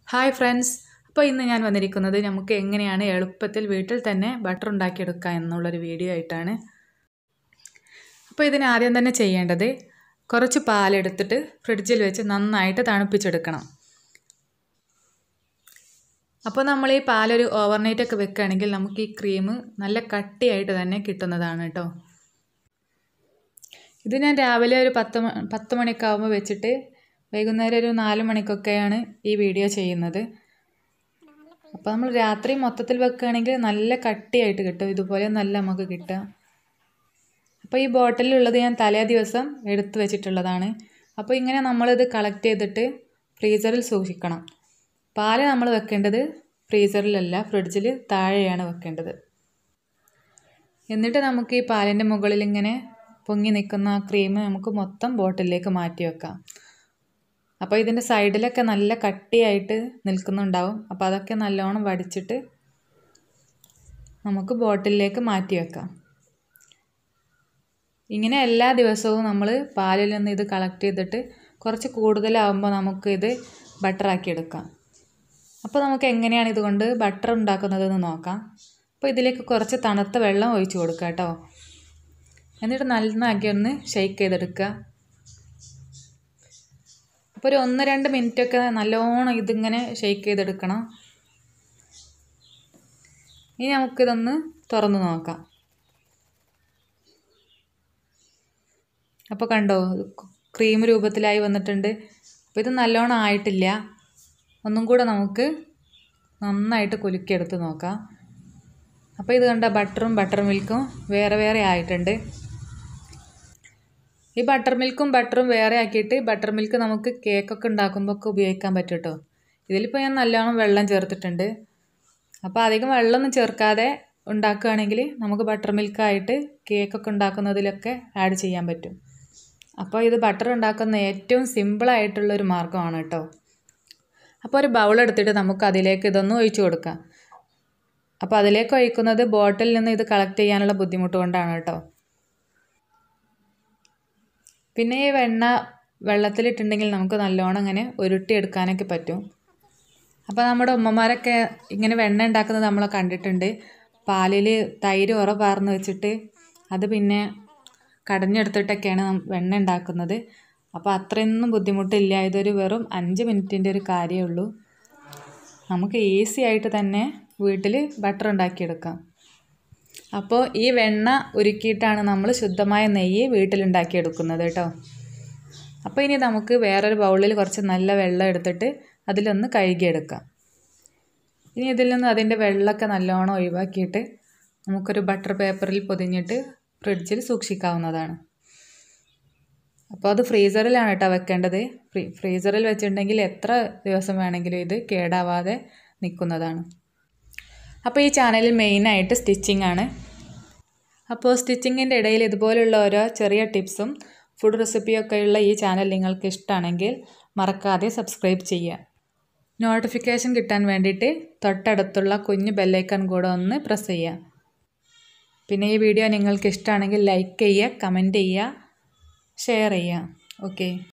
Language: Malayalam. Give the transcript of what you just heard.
ഹായ് ഫ്രണ്ട്സ് അപ്പോൾ ഇന്ന് ഞാൻ വന്നിരിക്കുന്നത് നമുക്ക് എങ്ങനെയാണ് എളുപ്പത്തിൽ വീട്ടിൽ തന്നെ ബട്ടർ ഉണ്ടാക്കിയെടുക്കുക എന്നുള്ളൊരു വീഡിയോ ആയിട്ടാണ് അപ്പോൾ ഇതിന് ആദ്യം തന്നെ ചെയ്യേണ്ടത് കുറച്ച് പാലെടുത്തിട്ട് ഫ്രിഡ്ജിൽ വെച്ച് നന്നായിട്ട് തണുപ്പിച്ചെടുക്കണം അപ്പോൾ നമ്മൾ ഈ പാലൊരു ഓവർനൈറ്റ് ഒക്കെ വെക്കുകയാണെങ്കിൽ നമുക്ക് ഈ ക്രീം നല്ല കട്ടിയായിട്ട് തന്നെ കിട്ടുന്നതാണ് കേട്ടോ ഇത് ഞാൻ രാവിലെ ഒരു പത്ത് മ പത്ത് മണിയൊക്കെ ആകുമ്പോൾ വെച്ചിട്ട് വൈകുന്നേരം ഒരു നാല് മണിക്കൊക്കെയാണ് ഈ വീഡിയോ ചെയ്യുന്നത് അപ്പോൾ നമ്മൾ രാത്രി മൊത്തത്തിൽ വെക്കുകയാണെങ്കിൽ നല്ല കട്ടിയായിട്ട് കിട്ടും ഇതുപോലെ നല്ല നമുക്ക് കിട്ടുക അപ്പോൾ ഈ ബോട്ടിലുള്ളത് ഞാൻ തലേ ദിവസം എടുത്തു വെച്ചിട്ടുള്ളതാണ് അപ്പോൾ ഇങ്ങനെ നമ്മളിത് കളക്ട് ചെയ്തിട്ട് ഫ്രീസറിൽ സൂക്ഷിക്കണം പാല് നമ്മൾ വെക്കേണ്ടത് ഫ്രീസറിലല്ല ഫ്രിഡ്ജിൽ താഴെയാണ് വെക്കേണ്ടത് എന്നിട്ട് നമുക്ക് ഈ പാലിൻ്റെ മുകളിൽ ഇങ്ങനെ പൊങ്ങി നിൽക്കുന്ന ആ ക്രീം നമുക്ക് മൊത്തം ബോട്ടിലേക്ക് മാറ്റി വെക്കാം അപ്പോൾ ഇതിൻ്റെ സൈഡിലൊക്കെ നല്ല കട്ടിയായിട്ട് നിൽക്കുന്നുണ്ടാവും അപ്പോൾ അതൊക്കെ നല്ലോണം വടിച്ചിട്ട് നമുക്ക് ബോട്ടിലേക്ക് മാറ്റി വെക്കാം ഇങ്ങനെ എല്ലാ ദിവസവും നമ്മൾ പാലിൽ നിന്ന് ഇത് കളക്ട് ചെയ്തിട്ട് കുറച്ച് കൂടുതലാവുമ്പോൾ നമുക്ക് ഇത് ബട്ടറാക്കി എടുക്കാം അപ്പോൾ നമുക്ക് എങ്ങനെയാണ് ഇതുകൊണ്ട് ബട്ടർ ഉണ്ടാക്കുന്നതെന്ന് നോക്കാം അപ്പോൾ ഇതിലേക്ക് കുറച്ച് തണുത്ത വെള്ളം ഒഴിച്ച് കൊടുക്കുക കേട്ടോ എന്നിട്ട് നന്നാക്കി ഒന്ന് ഷെയ്ക്ക് ചെയ്തെടുക്കുക അപ്പോൾ ഒരു ഒന്ന് രണ്ട് മിനിറ്റൊക്കെ നല്ലോണം ഇതിങ്ങനെ ഷെയ്ക്ക് ചെയ്തെടുക്കണം ഇനി നമുക്കിതൊന്ന് തുറന്ന് നോക്കാം അപ്പോൾ കണ്ടോ ക്രീം രൂപത്തിലായി വന്നിട്ടുണ്ട് അപ്പോൾ ഇത് നല്ലോണം ആയിട്ടില്ല ഒന്നും കൂടെ നമുക്ക് നന്നായിട്ട് കുലുക്കിയെടുത്ത് നോക്കാം അപ്പോൾ ഇത് കണ്ട ബട്ടറും ബട്ടർ മിൽക്കും വേറെ വേറെ ആയിട്ടുണ്ട് ഈ ബട്ടർ മിൽക്കും ബട്ടറും വേറെ ആക്കിയിട്ട് ബട്ടർ മിൽക്ക് നമുക്ക് കേക്കൊക്കെ ഉണ്ടാക്കുമ്പോൾ ഒക്കെ ഉപയോഗിക്കാൻ പറ്റും കേട്ടോ ഇതിലിപ്പോൾ ഞാൻ നല്ലോണം വെള്ളം ചേർത്തിട്ടുണ്ട് അപ്പോൾ അധികം വെള്ളമൊന്നും ചേർക്കാതെ ഉണ്ടാക്കുകയാണെങ്കിൽ നമുക്ക് ബട്ടർ മിൽക്കായിട്ട് കേക്കൊക്കെ ഉണ്ടാക്കുന്നതിലൊക്കെ ആഡ് ചെയ്യാൻ പറ്റും അപ്പോൾ ഇത് ബട്ടർ ഉണ്ടാക്കുന്ന ഏറ്റവും സിമ്പിളായിട്ടുള്ളൊരു മാർഗ്ഗമാണ് കേട്ടോ അപ്പോൾ ഒരു ബൗൾ എടുത്തിട്ട് നമുക്ക് അതിലേക്ക് ഇതൊന്ന് ഒഴിച്ചു കൊടുക്കാം അപ്പോൾ അതിലേക്ക് ഒഴിക്കുന്നത് ബോട്ടിൽ നിന്ന് ഇത് കളക്ട് ചെയ്യാനുള്ള ബുദ്ധിമുട്ട് കൊണ്ടാണ് കേട്ടോ പിന്നെ ഈ വെണ്ണ വെള്ളത്തിലിട്ടുണ്ടെങ്കിൽ നമുക്ക് നല്ലോണം ഇങ്ങനെ ഉരുട്ടിയെടുക്കാനൊക്കെ പറ്റും അപ്പോൾ നമ്മുടെ ഉമ്മമാരൊക്കെ ഇങ്ങനെ വെണ്ണ ഉണ്ടാക്കുന്നത് നമ്മൾ കണ്ടിട്ടുണ്ട് പാലിൽ തൈര് ഉറ പാർന്ന് വെച്ചിട്ട് അത് പിന്നെ കടഞ്ഞെടുത്തിട്ടൊക്കെയാണ് വെണ്ണ ഉണ്ടാക്കുന്നത് അപ്പോൾ അത്രയൊന്നും ബുദ്ധിമുട്ടില്ല ഇതൊരു വെറും അഞ്ച് മിനിറ്റിൻ്റെ ഒരു കാര്യമേ ഉള്ളൂ നമുക്ക് ഈസി ആയിട്ട് തന്നെ വീട്ടിൽ ബട്ടർ ഉണ്ടാക്കിയെടുക്കാം അപ്പോൾ ഈ വെണ്ണ ഉരുക്കിയിട്ടാണ് നമ്മൾ ശുദ്ധമായ നെയ്യ് വീട്ടിലുണ്ടാക്കിയെടുക്കുന്നത് കേട്ടോ അപ്പോൾ ഇനി നമുക്ക് വേറൊരു ബൗളിൽ കുറച്ച് നല്ല വെള്ളം എടുത്തിട്ട് അതിലൊന്ന് കഴുകിയെടുക്കാം ഇനി ഇതിൽ നിന്ന് അതിൻ്റെ വെള്ളമൊക്കെ നല്ലോണം ഒഴിവാക്കിയിട്ട് നമുക്കൊരു ബട്ടർ പേപ്പറിൽ പൊതിഞ്ഞിട്ട് ഫ്രിഡ്ജിൽ സൂക്ഷിക്കാവുന്നതാണ് അപ്പോൾ അത് ഫ്രീസറിലാണ് കേട്ടോ വെക്കേണ്ടത് ഫ്രീ ഫ്രീസറിൽ വെച്ചിട്ടുണ്ടെങ്കിൽ എത്ര ദിവസം വേണമെങ്കിലും ഇത് കേടാവാതെ നിൽക്കുന്നതാണ് അപ്പോൾ ഈ ചാനലിൽ മെയിനായിട്ട് സ്റ്റിച്ചിങ് ആണ് അപ്പോൾ സ്റ്റിച്ചിങ്ങിൻ്റെ ഇടയിൽ ഇതുപോലുള്ള ഓരോ ചെറിയ ടിപ്സും ഫുഡ് റെസിപ്പിയൊക്കെയുള്ള ഈ ചാനൽ നിങ്ങൾക്ക് ഇഷ്ടമാണെങ്കിൽ മറക്കാതെ സബ്സ്ക്രൈബ് ചെയ്യുക നോട്ടിഫിക്കേഷൻ കിട്ടാൻ വേണ്ടിയിട്ട് തൊട്ടടുത്തുള്ള കുഞ്ഞു ബെല്ലൈക്കൺ കൂടെ ഒന്ന് പ്രസ് ചെയ്യുക പിന്നെ ഈ വീഡിയോ നിങ്ങൾക്ക് ഇഷ്ടമാണെങ്കിൽ ലൈക്ക് ചെയ്യുക കമൻറ്റ് ചെയ്യുക ഷെയർ ചെയ്യുക ഓക്കെ